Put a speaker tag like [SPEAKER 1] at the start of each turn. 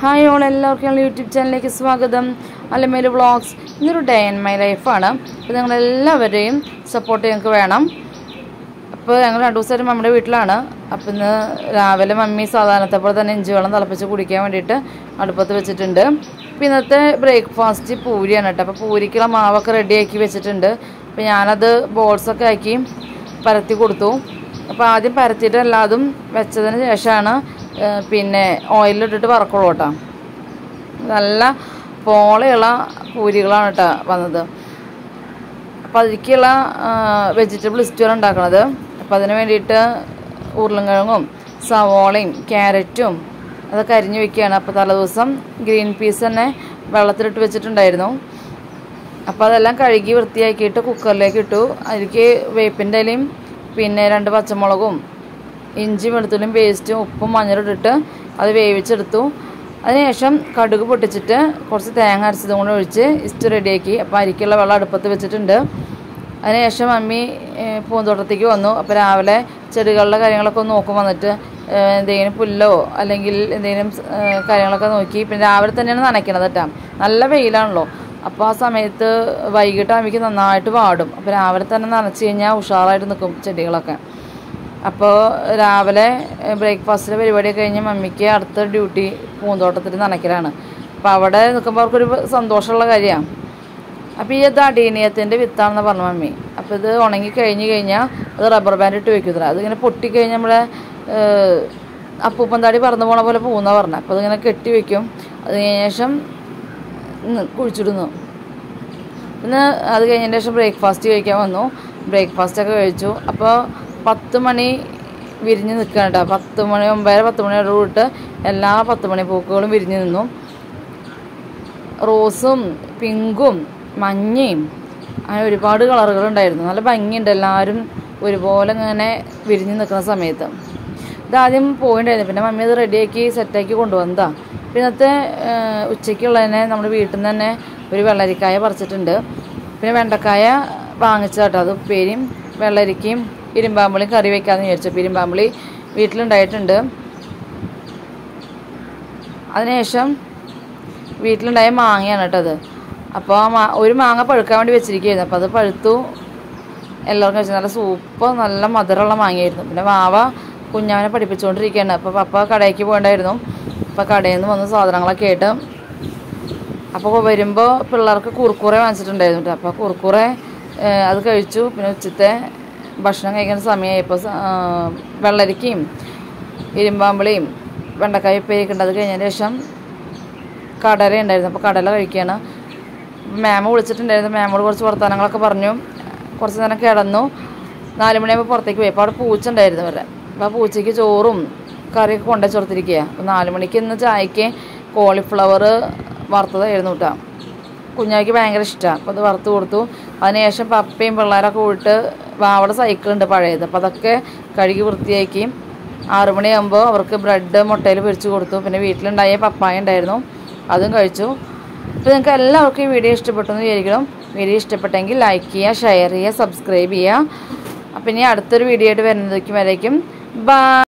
[SPEAKER 1] hi all എല്ലാവർക്കും ഞങ്ങളുടെ YouTube ചാനലിലേക്ക് സ്വാഗതം അല്ലമേല് വ്ളോഗ്സ് ഇന്നൊരു ഡേ ഇൻ മൈ ലൈഫാണ് അപ്പോൾ നിങ്ങളെല്ലാവരെയും സപ്പോർട്ട് ഞങ്ങൾക്ക് വേണം അപ്പോൾ ഞങ്ങൾ രണ്ടു ദിവസമായിട്ട് മമ്മിയുടെ വീട്ടിലാണ് അപ്പോൾ ഇന്ന് രാവിലെ മമ്മി സാധാരണത്തെ പോലെ തന്നെ ഇഞ്ചി വെള്ളം തിളപ്പിച്ച് കുടിക്കാൻ വേണ്ടിയിട്ട് അടുപ്പത്ത് വെച്ചിട്ടുണ്ട് അപ്പോൾ ഇന്നത്തെ ബ്രേക്ക്ഫാസ്റ്റ് പൂരിയാണ് കേട്ടോ അപ്പോൾ പൂരിക്കുള്ള മാവൊക്കെ റെഡിയാക്കി വെച്ചിട്ടുണ്ട് അപ്പോൾ ഞാനത് ബോൾസൊക്കെ ആക്കി പരത്തി കൊടുത്തു അപ്പോൾ ആദ്യം പരത്തിയിട്ട് എല്ലാതും വെച്ചതിന് ശേഷമാണ് ഏഹ്, പിന്നെ ഓയിലിട്ടിട്ട് വറക്കുള്ളൂ കേട്ടോ നല്ല പോളയുള്ള പൂരികളാണ് കേട്ടോ വന്നത് അപ്പോൾ അതിലേക്കുള്ള വെജിറ്റബിൾ സ്റ്റൂർ ഉണ്ടാക്കണത് അപ്പോൾ അതിന് വേണ്ടിയിട്ട് ഉരുളൻകിഴങ്ങും സവോളയും ക്യാരറ്റും അതൊക്കെ അരിഞ്ഞു വെക്കുകയാണ് അപ്പോൾ തലേദിവസം ഗ്രീൻ പീസ് തന്നെ വെള്ളത്തിലിട്ട് വെച്ചിട്ടുണ്ടായിരുന്നു അപ്പോൾ അതെല്ലാം കഴുകി വൃത്തിയാക്കിയിട്ട് കുക്കറിലേക്ക് ഇട്ടു അതിലേക്ക് വേപ്പിൻ്റെ ഇലയും പിന്നെ രണ്ട് പച്ചമുളകും ഇഞ്ചി വെളുത്തുള്ളിയും പേസ്റ്റും ഉപ്പും മഞ്ഞളും ഇട്ടിട്ട് അത് വേവിച്ചെടുത്തു അതിനുശേഷം കടുക് പൊട്ടിച്ചിട്ട് കുറച്ച് തേങ്ങ അരച്ചതും കൂടെ ഒഴിച്ച് ഇസ്റ്റ് റെഡിയാക്കി അപ്പോൾ അരിക്കുള്ള വെള്ളം അടുപ്പത്ത് വെച്ചിട്ടുണ്ട് അതിനുശേഷം മമ്മി ഏഹ്, പൂന്തോട്ടത്തേക്ക് വന്നു അപ്പോൾ രാവിലെ ചെടികളുടെ കാര്യങ്ങളൊക്കെ ഒന്ന് നോക്കും വന്നിട്ട് ഏഹ്, എന്തെങ്കിലും പുല്ലോ അല്ലെങ്കിൽ എന്തെങ്കിലും ഏഹ്, കാര്യങ്ങളൊക്കെ നോക്കി പിന്നെ രാവിലെ തന്നെയാണ് നനയ്ക്കണത് കേട്ടോ നല്ല വെയിലാണല്ലോ അപ്പോൾ ആ സമയത്ത് വൈകിട്ട് അമ്മയ്ക്ക് നന്നായിട്ട് വാടും അപ്പോൾ രാവിലെ തന്നെ നനച്ച് കഴിഞ്ഞാൽ ഉഷാറായിട്ട് നിൽക്കും ചെടികളൊക്കെ അപ്പോൾ രാവിലെ ബ്രേക്ക്ഫാസ്റ്റിൻ്റെ പരിപാടി കഴിഞ്ഞ് മമ്മിക്ക് അടുത്ത ഡ്യൂട്ടി പൂന്തോട്ടത്തിൽ നനയ്ക്കലാണ് അപ്പോൾ അവിടെ നിൽക്കുമ്പോൾ അവർക്കൊരു സന്തോഷമുള്ള കാര്യമാണ് അപ്പോൾ ഈ ഇത് അടീനിയത്തിൻ്റെ വിത്താണെന്ന് പറഞ്ഞു മമ്മി അപ്പോൾ ഇത് ഉണങ്ങി കഴിഞ്ഞ് കഴിഞ്ഞാൽ അത് റബ്ബർ ബാൻഡ് ഇട്ട് വെക്കുന്നില്ല അതിങ്ങനെ പൊട്ടിക്കഴിഞ്ഞാൽ നമ്മുടെ ഏഹ്, അപ്പൂപ്പൻ താടി പറന്നു പോണ പോലെ പോകുന്ന പറഞ്ഞത് അപ്പോൾ അതിങ്ങനെ കെട്ടി വെക്കും അതിന് ശേഷം ഇന്ന് കുഴിച്ചിടുന്നു പിന്നെ അത് കഴിഞ്ഞതിന് ശേഷം ബ്രേക്ക്ഫാസ്റ്റ് കഴിക്കാൻ വന്നു ബ്രേക്ക്ഫാസ്റ്റ് ഒക്കെ കഴിച്ചു അപ്പോൾ പത്ത് മണി വിരിഞ്ഞ് നിൽക്കുകയാണ് കേട്ടോ പത്ത് മണി ഒമ്പതര പത്ത് മണിയോട് കൂടിയിട്ട് എല്ലാ പത്ത് മണി പൂക്കളും വിരിഞ്ഞ് നിന്നു റോസും പിങ്കും മഞ്ഞയും അങ്ങനെ ഒരുപാട് കളറുകൾ ഉണ്ടായിരുന്നു നല്ല ഭംഗിയുണ്ട് എല്ലാവരും ഒരുപോലെ ഇങ്ങനെ വിരിഞ്ഞ് നിൽക്കുന്ന സമയത്ത് ഇതാദ്യം പോയിണ്ടായിരുന്നു പിന്നെ മമ്മി അത് റെഡിയാക്കി സെറ്റാക്കി കൊണ്ടുവന്നതാ പിന്നെ ഇന്നത്തെ ഏഹ്, ഉച്ചയ്ക്കുള്ളതിനെ നമ്മുടെ വീട്ടിൽ നിന്ന് തന്നെ ഒരു വെള്ളരിക്കായ പറിച്ചിട്ടുണ്ട് പിന്നെ വെണ്ടക്കായ വാങ്ങിച്ചതാട്ടോ അത് ഉപ്പേരിയും വെള്ളരിക്കയും ഇരുമ്പാമ്പുളിയും കറി വെക്കാമെന്ന് വിചാരിച്ചു അപ്പോൾ ഇരുമ്പാമ്പുളി വീട്ടിലുണ്ടായിട്ടുണ്ട് അതിനുശേഷം വീട്ടിലുണ്ടായ മാങ്ങയാണ് കേട്ടോ അത് അപ്പോൾ ആ മാ ഒരു മാങ്ങ പഴുക്കാൻ വേണ്ടി വെച്ചിരിക്കുകയായിരുന്നു അപ്പോൾ അത് പഴുത്തു എല്ലാവർക്കും കഴിച്ചു നല്ല സൂപ്പർ നല്ല മധുരമുള്ള മാങ്ങയായിരുന്നു പിന്നെ വാവ കുഞ്ഞാവനെ പഠിപ്പിച്ചുകൊണ്ടിരിക്കുകയാണ് അപ്പോൾ പപ്പ കടയ്ക്ക് പോകണ്ടായിരുന്നു അപ്പോൾ കടയിൽ നിന്ന് വന്ന് സാധനങ്ങളൊക്കെ ആയിട്ട് അപ്പോൾ വരുമ്പോൾ പിള്ളേർക്ക് കുറുക്കുറെ വാങ്ങിച്ചിട്ടുണ്ടായിരുന്നു കേട്ടോ അപ്പോൾ കുറുക്കുറെ ഏഹ്, അത് കഴിച്ചു പിന്നെ ഉച്ചത്തെ ഭക്ഷണം കഴിക്കുന്ന സമയമായപ്പോൾ വെള്ളരിക്കയും ഇരുമ്പാമ്പിളിയും വെണ്ടക്കായ ഉപ്പേരിയൊക്കെ ഉണ്ട് അത് കഴിഞ്ഞതിന് ശേഷം കടല ഉണ്ടായിരുന്നു അപ്പോൾ കടല കഴിക്കുകയാണ് മാമ വിളിച്ചിട്ടുണ്ടായിരുന്നു മാമോട് കുറച്ച് വർത്തമാനങ്ങളൊക്കെ പറഞ്ഞു കുറച്ച് നേരം കിടന്നു നാല് മണിയാകുമ്പോൾ പുറത്തേക്ക് പോയി അപ്പോൾ അവിടെ പൂച്ച ഉണ്ടായിരുന്നു അവരുടെ അപ്പോൾ ആ പൂച്ചയ്ക്ക് ചോറും കറിയൊക്കെ കൊണ്ടു കൊടുത്തിരിക്കുക അപ്പോൾ നാല് മണിക്ക് ഇന്ന് ചായക്ക് കോളിഫ്ലവർ വറുത്തതായിരുന്നു കേട്ടോ കുഞ്ഞായ്ക്ക് ഭയങ്കര ഇഷ്ടമാണ് അപ്പോൾ അത് വറുത്ത് കൊടുത്തു അതിനുശേഷം പപ്പയും പിള്ളേരൊക്കെ കൂടിയിട്ട് വാവയുടെ സൈക്കിളുണ്ട് പഴയത് അപ്പോൾ അതൊക്കെ കഴുകി വൃത്തിയാക്കി ആറു മണിയാകുമ്പോൾ അവർക്ക് ബ്രെഡ് മുട്ടയിൽ പൊരിച്ച് കൊടുത്തു പിന്നെ വീട്ടിലുണ്ടായ പപ്പായ ഉണ്ടായിരുന്നു അതും കഴിച്ചു അപ്പോൾ നിങ്ങൾക്ക് എല്ലാവർക്കും ഈ വീഡിയോ ഇഷ്ടപ്പെട്ടു എന്ന് വിചാരിക്കണം വീഡിയോ ഇഷ്ടപ്പെട്ടെങ്കിൽ ലൈക്ക് ചെയ്യുക ഷെയർ ചെയ്യുക സബ്സ്ക്രൈബ് ചെയ്യുക അപ്പം ഇനി അടുത്തൊരു വീഡിയോ ആയിട്ട് വരുന്നതൊക്കെ വരേക്കും ബൈ